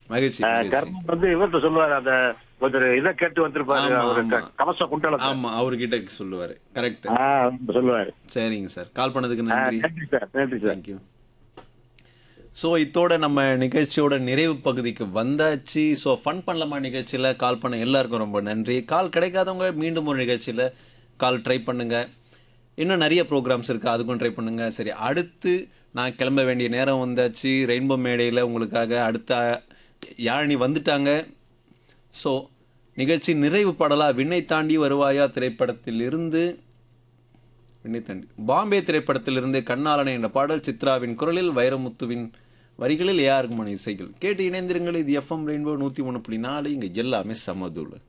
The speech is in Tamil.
மகிழ்ச்சி அஹ், மகிழ்ச்சி கர்ணன் வந்து இவர்கிட்ட சொல்லுவாரு அந்த ஒரு இதை கேட்டு வந்திருப்பாரு ஆமா, அவரு ஆமா. க- கவச குண்டலத்தை ஆமா அவர்கிட்ட சொல்லுவாரு கரெக்ட் ஆ, சொல்லுவாரு சரிங்க சார் கால் பண்ணதுக்கு ஆ, நன்றி நன்றி சார் நன்றி சார் தேங்க்யூ ஸோ இத்தோட நம்ம நிகழ்ச்சியோட நிறைவு பகுதிக்கு வந்தாச்சு ஸோ ஃபன் பண்ணலாமா நிகழ்ச்சியில் கால் பண்ண எல்லாருக்கும் ரொம்ப நன்றி கால் கிடைக்காதவங்க மீண்டும் ஒரு நிகழ்ச்சியில் கால் ட்ரை பண்ணுங்க இன்னும் நிறைய ப்ரோக்ராம்ஸ் இருக்குது அதுக்கும் ட்ரை பண்ணுங்க சரி அடுத்து நான் கிளம்ப வேண்டிய நேரம் வந்தாச்சு ரெயின்போ மேடையில் உங்களுக்காக அடுத்த யாழினி வந்துட்டாங்க ஸோ நிகழ்ச்சி நிறைவு பாடலா விண்ணை தாண்டி வருவாயா திரைப்படத்தில் இருந்து விண்ணை தாண்டி பாம்பே திரைப்படத்திலிருந்து கண்ணாளனை என்ற பாடல் சித்ராவின் குரலில் வைரமுத்துவின் வரிகளில் ஏஆர் மணி இசைகள் கேட்டு இணைந்திருங்கள் இது எஃப்எம் ரெயின்போ நூற்றி ஒன்று புள்ளி நாலு இங்கே எல்லாமே சமதூள்